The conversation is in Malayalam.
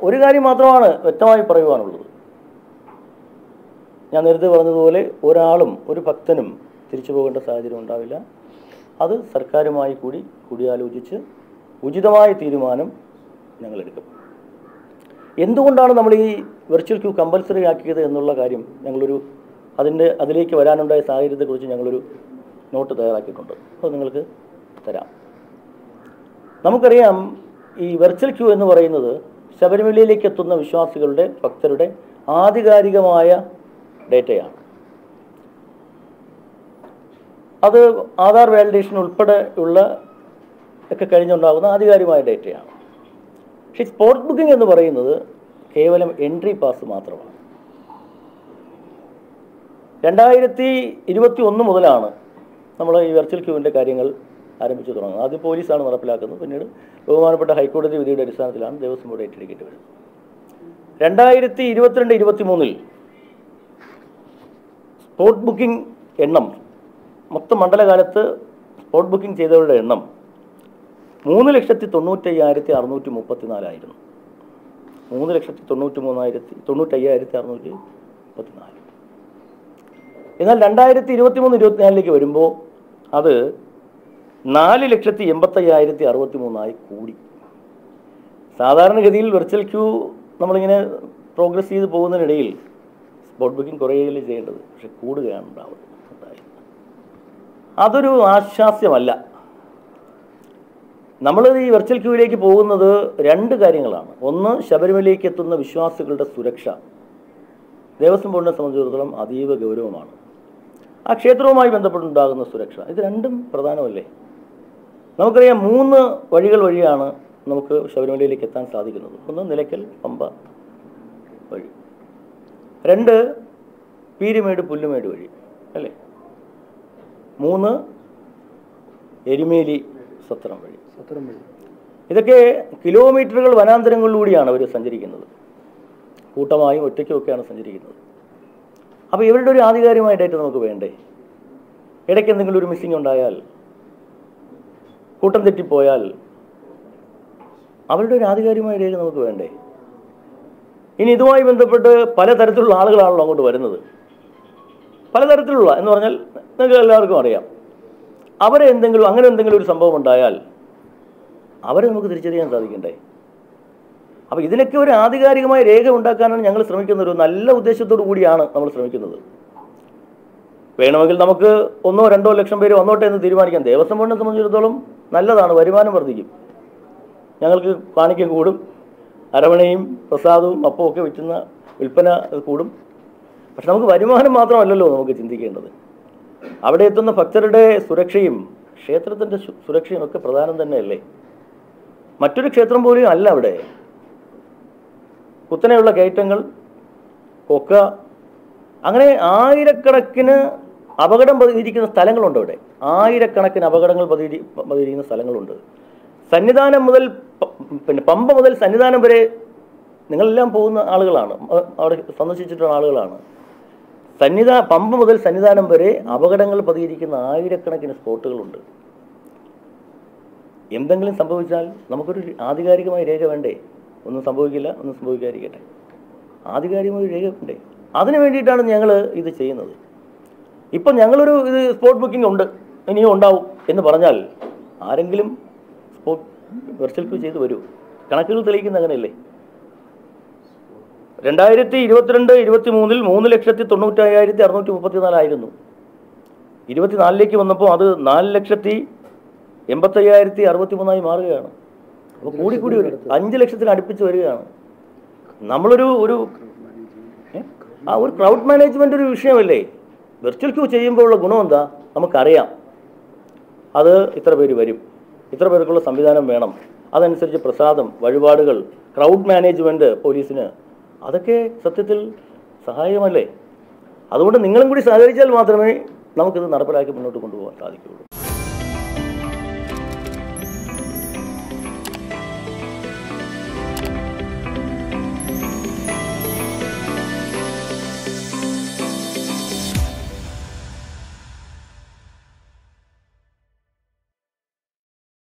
ഒരു കാര്യം മാത്രമാണ് വ്യക്തമായി പറയുവാനുള്ളത് ഞാൻ നേരത്തെ പറഞ്ഞതുപോലെ ഒരാളും ഒരു ഭക്തനും തിരിച്ചു പോകേണ്ട സാഹചര്യം ഉണ്ടാവില്ല അത് സർക്കാരുമായി കൂടി കൂടിയാലോചിച്ച് ഉചിതമായ തീരുമാനം ഞങ്ങൾ എടുക്കും എന്തുകൊണ്ടാണ് നമ്മൾ ഈ വെർച്വൽ ക്യൂ കമ്പൽസറി ആക്കിയത് എന്നുള്ള കാര്യം ഞങ്ങളൊരു അതിൻ്റെ അതിലേക്ക് വരാനുണ്ടായ സാഹചര്യത്തെക്കുറിച്ച് ഞങ്ങളൊരു നോട്ട് തയ്യാറാക്കിയിട്ടുണ്ട് അത് നിങ്ങൾക്ക് തരാം നമുക്കറിയാം ഈ വെർച്വൽ ക്യൂ എന്ന് പറയുന്നത് ശബരിമലയിലേക്ക് എത്തുന്ന വിശ്വാസികളുടെ ഭക്തരുടെ ആധികാരികമായ ഡേറ്റയാണ് അത് ആധാർ വാലിഡേഷൻ ഉൾപ്പെടെ ഉള്ള ഒക്കെ കഴിഞ്ഞുണ്ടാകുന്ന ആധികാരികമായ ഡേറ്റയാണ് പക്ഷേ സ്പോട്ട് ബുക്കിംഗ് എന്ന് പറയുന്നത് കേവലം എൻട്രി പാസ് മാത്രമാണ് രണ്ടായിരത്തി ഇരുപത്തി ഒന്ന് മുതലാണ് നമ്മൾ ഈ വെർച്വൽ ക്യൂവിൻ്റെ കാര്യങ്ങൾ ആരംഭിച്ചു തുടങ്ങുന്നത് ആദ്യം പോലീസാണ് നടപ്പിലാക്കുന്നത് പിന്നീട് ബഹുമാനപ്പെട്ട ഹൈക്കോടതി വിധിയുടെ അടിസ്ഥാനത്തിലാണ് ദേവസ്വം ബോർഡ് ഏറ്റെടുക്കേണ്ടി വരുന്നത് രണ്ടായിരത്തി ഇരുപത്തിരണ്ട് ഇരുപത്തി മൂന്നിൽ സ്പോട്ട് ബുക്കിംഗ് എണ്ണം മൊത്തം മണ്ഡലകാലത്ത് സ്പോട്ട് ബുക്കിംഗ് ചെയ്തവരുടെ എണ്ണം മൂന്ന് ലക്ഷത്തി തൊണ്ണൂറ്റയ്യായിരത്തി അറുന്നൂറ്റി മുപ്പത്തിനാലായിരുന്നു മൂന്ന് ലക്ഷത്തി തൊണ്ണൂറ്റി മൂന്നായിരത്തി തൊണ്ണൂറ്റയ്യായിരത്തി അറുന്നൂറ്റി മുപ്പത്തിനാല് എന്നാൽ രണ്ടായിരത്തി ഇരുപത്തി മൂന്ന് ഇരുപത്തിനാലിലേക്ക് വരുമ്പോൾ അത് നാല് ലക്ഷത്തി എൺപത്തയ്യായിരത്തി അറുപത്തി മൂന്നായി കൂടി സാധാരണഗതിയിൽ വെർച്വൽ ക്യൂ നമ്മളിങ്ങനെ പ്രോഗ്രസ് ചെയ്ത് പോകുന്നതിനിടയിൽ സ്പോട്ട് ബുക്കിംഗ് കുറയുകയല്ലേ ചെയ്യേണ്ടത് പക്ഷെ കൂടുകയാണ് ഉണ്ടാവുന്നത് ഉണ്ടായത്. അതൊരു ആശ്വാസ്യമല്ല നമ്മൾ ഈ വെർച്വൽ ക്യൂവിലേക്ക് പോകുന്നത് രണ്ട് കാര്യങ്ങളാണ് ഒന്ന് ശബരിമലയിലേക്ക് എത്തുന്ന വിശ്വാസികളുടെ സുരക്ഷ ദേവസ്വം ബോർഡിനെ സംബന്ധിച്ചിടത്തോളം അതീവ ഗൗരവമാണ് ആ ക്ഷേത്രവുമായി ബന്ധപ്പെട്ടുണ്ടാകുന്ന സുരക്ഷ ഇത് രണ്ടും പ്രധാനമല്ലേ നമുക്കറിയാം മൂന്ന് വഴികൾ വഴിയാണ് നമുക്ക് ശബരിമലയിലേക്ക് എത്താൻ സാധിക്കുന്നത് ഒന്ന് നിലയ്ക്കൽ പമ്പ വഴി രണ്ട് പീരുമേട് പുല്ലുമേട് വഴി അല്ലേ മൂന്ന് എരുമേലി സത്രം വഴി സത്രം വഴി ഇതൊക്കെ കിലോമീറ്ററുകൾ വനാന്തരങ്ങളിലൂടെയാണ് അവർ സഞ്ചരിക്കുന്നത് കൂട്ടമായും ഒറ്റയ്ക്കും ഒക്കെയാണ് സഞ്ചരിക്കുന്നത് അപ്പോൾ ഇവരുടെ ഒരു ആധികാരികമായ ഡേറ്റ് നമുക്ക് വേണ്ടേ ഇടയ്ക്ക് എന്തെങ്കിലും ഒരു മിസ്സിംഗ് ഉണ്ടായാൽ കൂട്ടം തെറ്റിപ്പോയാൽ അവരുടെ ഒരു ആധികാരികമായ രേഖ നമുക്ക് വേണ്ടേ ഇനി ഇതുമായി ബന്ധപ്പെട്ട് പലതരത്തിലുള്ള ആളുകളാണല്ലോ അങ്ങോട്ട് വരുന്നത് പലതരത്തിലുള്ള എന്ന് പറഞ്ഞാൽ നിങ്ങൾക്ക് എല്ലാവർക്കും അറിയാം അവരെ എന്തെങ്കിലും അങ്ങനെ എന്തെങ്കിലും ഒരു സംഭവം ഉണ്ടായാൽ അവരെ നമുക്ക് തിരിച്ചറിയാൻ സാധിക്കണ്ടേ അപ്പോൾ ഇതിനൊക്കെ ഒരു ആധികാരികമായ രേഖ ഉണ്ടാക്കാനാണ് ഞങ്ങൾ ശ്രമിക്കുന്നത് ഒരു നല്ല ഉദ്ദേശത്തോടു കൂടിയാണ് നമ്മൾ ശ്രമിക്കുന്നത് വേണമെങ്കിൽ നമുക്ക് ഒന്നോ രണ്ടോ ലക്ഷം പേര് വന്നോട്ടെ എന്ന് തീരുമാനിക്കാം ദേവസ്വം ബോർഡിനെ സംബന്ധിച്ചിടത്തോളം നല്ലതാണ് വരുമാനം വർദ്ധിക്കും ഞങ്ങൾക്ക് കാണിക്ക കൂടും അരവണയും പ്രസാദവും അപ്പവും ഒക്കെ വിറ്റുന്ന വിൽപ്പന കൂടും പക്ഷെ നമുക്ക് വരുമാനം മാത്രമല്ലല്ലോ നമുക്ക് ചിന്തിക്കേണ്ടത് അവിടെ എത്തുന്ന ഭക്തരുടെ സുരക്ഷയും ക്ഷേത്രത്തിൻ്റെ സു- സുരക്ഷയും ഒക്കെ പ്രധാനം തന്നെയല്ലേ മറ്റൊരു ക്ഷേത്രം പോലും അല്ല അവിടെ കുത്തനെയുള്ള കയറ്റങ്ങൾ കൊക്ക അങ്ങനെ ആയിരക്കണക്കിന് അപകടം പതിയിരിക്കുന്ന സ്ഥലങ്ങളുണ്ട് അവിടെ ആയിരക്കണക്കിന് അപകടങ്ങൾ പതിരി പതിയിരിക്കുന്ന സ്ഥലങ്ങളുണ്ട് സന്നിധാനം മുതൽ പ- പിന്നെ പമ്പ മുതൽ സന്നിധാനം വരെ നിങ്ങളെല്ലാം പോകുന്ന ആളുകളാണ് അ- അവിടെ സന്ദർശിച്ചിട്ടുള്ള ആളുകളാണ് സന്നിധാ പമ്പ മുതൽ സന്നിധാനം വരെ അപകടങ്ങൾ പതിയിരിക്കുന്ന ആയിരക്കണക്കിന് സ്പോട്ടുകളുണ്ട് എന്തെങ്കിലും സംഭവിച്ചാൽ നമുക്കൊരു ആധികാരികമായ രേഖ വേണ്ടേ ഒന്നും സംഭവിക്കില്ല ഒന്നും സംഭവിക്കാതിരിക്കട്ടെ ആധികാരികമായ രേഖ വേണ്ടേ അതിനു വേണ്ടിയിട്ടാണ് ഞങ്ങൾ ഇത് ചെയ്യുന്നത് ഇപ്പം ഞങ്ങളൊരു ഇത് സ്പോട്ട് ബുക്കിംഗ് ഉണ്ട് ഇനിയും ഉണ്ടാവും എന്ന് പറഞ്ഞാൽ ആരെങ്കിലും സ്പോട്ട് വെർച്വൽ ക്യൂ ചെയ്ത് വരൂ കണക്കുകൾ തെളിയിക്കുന്ന അങ്ങനെയല്ലേ രണ്ടായിരത്തി ഇരുപത്തിരണ്ട് ഇരുപത്തി മൂന്നിൽ മൂന്ന് ലക്ഷത്തി തൊണ്ണൂറ്റയ്യായിരത്തി അറുന്നൂറ്റി മുപ്പത്തിനാലായിരുന്നു ഇരുപത്തിനാലിലേക്ക് വന്നപ്പോൾ അത് നാല് ലക്ഷത്തി എൺപത്തയ്യായിരത്തി അറുപത്തി മൂന്നായി മാറുകയാണ് അപ്പോൾ കൂടി കൂടി വരും അഞ്ച് ലക്ഷത്തിന് അടുപ്പിച്ച് വരികയാണ് നമ്മളൊരു ഒരു ഏ? ആ ഒരു ക്രൗഡ് മാനേജ്മെൻ്റ് ഒരു വിഷയമല്ലേ വെർച്വൽ ക്യൂ ചെയ്യുമ്പോൾ ഉള്ള ഗുണം എന്താ നമുക്കറിയാം അത് ഇത്ര പേര് വരും ഇത്ര പേർക്കുള്ള സംവിധാനം വേണം അതനുസരിച്ച് പ്രസാദം വഴിപാടുകൾ ക്രൗഡ് മാനേജ്മെൻറ്റ് പോലീസിന് അതൊക്കെ സത്യത്തിൽ സഹായകമല്ലേ അതുകൊണ്ട് നിങ്ങളും കൂടി സഹകരിച്ചാൽ മാത്രമേ നമുക്കിത് നടപ്പിലാക്കി മുന്നോട്ട് കൊണ്ടുപോകാൻ സാധിക്കുകയുള്ളൂ